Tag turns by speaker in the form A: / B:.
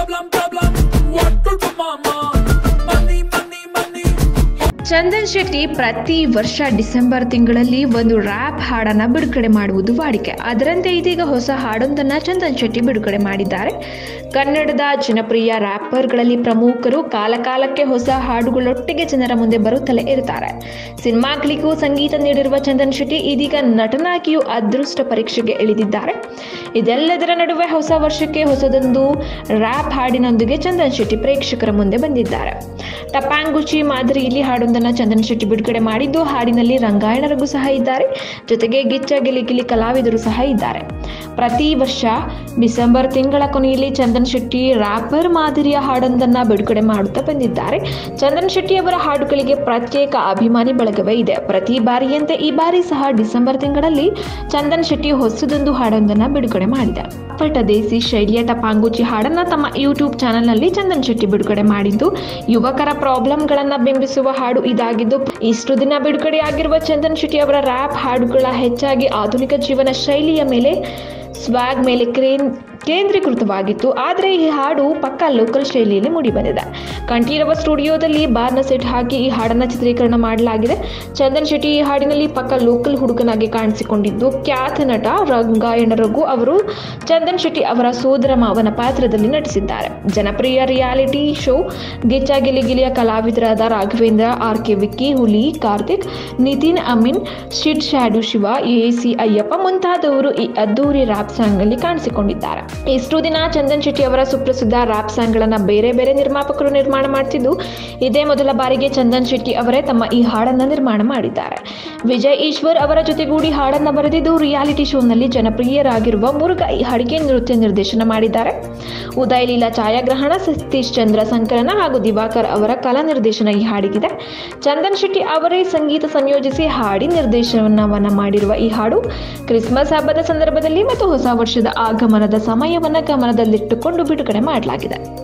A: problem, problem. What to do, mama? Money, money, money.
B: Chandan Shetty ಪ್ರತಿ ವರ್ಷ December ತಿಂಗಳಲ್ಲಿ ಒಂದು ರ್ಯಾಪ್ ಹಾಡನ್ನ ಬಿಡುಗಡೆ ಮಾಡುವುದು ವಾಡಿಕೆ ಅದರಂತೆ ಇದೀಗ ಹೊಸ ಹಾಡೊಂದನ್ನ ಚಂದನ್ ಶೆಟ್ಟಿ ಬಿಡುಗಡೆ ಮಾಡಿದ್ದಾರೆ ಕನ್ನಡದ ಜನಪ್ರಿಯ ರ್ಯಾಪರ್ಗಳಲ್ಲಿ ಪ್ರಮುಖರು ಕಾಲಕಾಲಕ್ಕೆ ಹೊಸ ಹಾಡುಗಳೊಟ್ಟಿಗೆ ಜನರ ಮುಂದೆ ಬರುತ್ತಲೇ ಇರ್ತಾರೆ ಸಿನಿಮಾಗಳಿಗೂ ಸಂಗೀತ ನೀಡಿರುವ ಚಂದನ್ ಶೆಟ್ಟಿ ಇದೀಗ ನಟನಾಗಿಯೂ ಅದೃಷ್ಟ ಪರೀಕ್ಷೆಗೆ ಇಳಿದಿದ್ದಾರೆ ಇದೆಲ್ಲದರ ನಡುವೆ ಹೊಸ ವರ್ಷಕ್ಕೆ ಹೊಸದೊಂದು ರ್ಯಾಪ್ ಹಾಡಿನೊಂದಿಗೆ ಚಂದನ್ ಶೆಟ್ಟಿ ಪ್ರೇಕ್ಷಕರ ಮುಂದೆ ಬಂದಿದ್ದಾರೆ ಟಪಾಂಗುಚಿ ಮಾದರಿಯಲ್ಲಿ ಹಾಡೊಂದನ್ನು ಚಂದನ್ ಶೆಟ್ಟಿ ಬಿಡುಗಡೆ ಮಾಡಿದ್ದು ಹಾಡಿನಲ್ಲಿ ರಂಗಾಯಣ ರಘು ಸಹ ಇದ್ದಾರೆ ಜೊತೆಗೆ ಗಿಚ್ಚ ಗಿಲಿ ಗಿಲಿ ಕಲಾವಿದರು ಸಹ ಇದ್ದಾರೆ ಪ್ರತಿ ವರ್ಷ ಡಿಸೆಂಬರ್ ತಿಂಗಳ ಕೊನೆಯಲ್ಲಿ ಚಂದನ್ ಶೆಟ್ಟಿ ರ್ಯಾಪರ್ ಮಾದರಿಯ ಹಾಡೊಂದನ್ನ ಬಿಡುಗಡೆ ಮಾಡುತ್ತಾ ಬಂದಿದ್ದಾರೆ ಚಂದನ್ ಶೆಟ್ಟಿ ಅವರ ಹಾಡುಗಳಿಗೆ ಪ್ರತ್ಯೇಕ ಅಭಿಮಾನಿ ಬಳಗವೇ ಇದೆ ಪ್ರತಿ ಬಾರಿಯಂತೆ ಈ ಬಾರಿ ಸಹ ಡಿಸೆಂಬರ್ ತಿಂಗಳಲ್ಲಿ ಚಂದನ್ ಶೆಟ್ಟಿ ಹೊಸದೊಂದು ಹಾಡೊಂದನ್ನ ಬಿಡುಗಡೆ ಮಾಡಿದೆ ಪಟ ದೇಸಿ ಶೈಲಿಯ ಟಪಾಂಗುಚಿ ಹಾಡನ್ನ ತಮ್ಮ ಯೂಟ್ಯೂಬ್ ಚಾನೆಲ್ನಲ್ಲಿ ಚಂದನ್ ಶೆಟ್ಟಿ ಬಿಡುಗಡೆ ಮಾಡಿದ್ದು ಯುವಕರ ಪ್ರಾಬ್ಲಮ್ಗಳನ್ನ ಬಿಂಬಿಸುವ ಹಾಡು ಇದಾಗಿದ್ದು ಇಷ್ಟು ದಿನ ಬಿಡುಗಡೆಯಾಗಿರುವ ಚಂದನ್ ಶೆಟ್ಟಿ ಅವರ ರ್ಯಾಪ್ ಹಾಡುಗಳ ಹೆಚ್ಚಾಗಿ ಆಧುನಿಕ ಜೀವನ ಶೈಲಿಯ ಮೇಲೆ ಸ್ವಾಗ್ ಮೇಲೆ ಕ್ರೇನ್ ಕೇಂದ್ರೀಕೃತವಾಗಿತ್ತು ಆದರೆ ಈ ಹಾಡು ಪಕ್ಕಾ ಲೋಕಲ್ ಶೈಲಿಯಲ್ಲಿ ಮೂಡಿಬಂದಿದೆ ಕಂಠೀರವ ಸ್ಟುಡಿಯೋದಲ್ಲಿ ಬಾರ್ನ ಸೆಟ್ ಹಾಕಿ ಈ ಹಾಡನ್ನ ಚಿತ್ರೀಕರಣ ಮಾಡಲಾಗಿದೆ ಚಂದನ್ ಶೆಟ್ಟಿ ಈ ಹಾಡಿನಲ್ಲಿ ಪಕ್ಕ ಲೋಕಲ್ ಹುಡುಗನಾಗಿ ಕಾಣಿಸಿಕೊಂಡಿದ್ದು ಖ್ಯಾತ ನಟ ರಂಗಾಯಣ ರಘು ಅವರು ಚಂದನ್ ಶೆಟ್ಟಿ ಅವರ ಸೋದರ ಮಾವನ ಪಾತ್ರದಲ್ಲಿ ನಟಿಸಿದ್ದಾರೆ ಜನಪ್ರಿಯ ರಿಯಾಲಿಟಿ ಶೋ ಗಿಚ್ಚ ಗಿಲಿ ಗಿಲಿಯ ಕಲಾವಿದರಾದ ರಾಘವೇಂದ್ರ ಆರ್ ಕೆ ವಿಕ್ಕಿ ಹುಲಿ ಕಾರ್ತಿಕ್ ನಿತಿನ್ ಅಮೀನ್ ಶಿಡ್ ಶ್ಯಾಡು ಶಿವ ಎ ಸಿ ಅಯ್ಯಪ್ಪ ಮುಂತಾದವರು ಈ ಅದ್ದೂರಿ ರ್ಯಾಪ್ ಸಾಂಗ್ನಲ್ಲಿ ಕಾಣಿಸಿಕೊಂಡಿದ್ದಾರೆ ಇಷ್ಟು ದಿನ ಚಂದನ್ ಶೆಟ್ಟಿ ಅವರ ಸುಪ್ರಸಿದ್ಧ ರ್ಯಾಪ್ ಸಾಂಗ್ಗಳನ್ನ ಬೇರೆ ಬೇರೆ ನಿರ್ಮಾಪಕರು ನಿರ್ಮಾಣ ಮಾಡ್ತಿದ್ದು ಇದೇ ಮೊದಲ ಬಾರಿಗೆ ಚಂದನ್ ಶೆಟ್ಟಿ ಅವರೇ ತಮ್ಮ ಈ ಹಾಡನ್ನ ನಿರ್ಮಾಣ ಮಾಡಿದ್ದಾರೆ ವಿಜಯ್ ಈಶ್ವರ್ ಅವರ ಜೊತೆಗೂಡಿ ಹಾಡನ್ನ ಬರೆದಿದ್ದು ರಿಯಾಲಿಟಿ ಶೋನಲ್ಲಿ ಜನಪ್ರಿಯರಾಗಿರುವ ಮುರುಘ ಈ ಹಾಡಿಗೆ ನೃತ್ಯ ನಿರ್ದೇಶನ ಮಾಡಿದ್ದಾರೆ ಉದಯ್ ಲೀಲಾ ಛಾಯಾಗ್ರಹಣ ಸತೀಶ್ ಚಂದ್ರ ಸಂಕಲನ ಹಾಗೂ ದಿವಾಕರ್ ಅವರ ಕಲಾ ನಿರ್ದೇಶನ ಈ ಹಾಡಿಗಿದೆ ಚಂದನ್ ಶೆಟ್ಟಿ ಅವರೇ ಸಂಗೀತ ಸಂಯೋಜಿಸಿ ಹಾಡಿ ನಿರ್ದೇಶನವನ್ನ ಮಾಡಿರುವ ಈ ಹಾಡು ಕ್ರಿಸ್ಮಸ್ ಹಬ್ಬದ ಸಂದರ್ಭದಲ್ಲಿ ಮತ್ತು ಹೊಸ ವರ್ಷದ ಆಗಮನದ ಸಮಯವನ್ನ ಗಮನದಲ್ಲಿಟ್ಟುಕೊಂಡು ಬಿಡುಗಡೆ ಮಾಡಲಾಗಿದೆ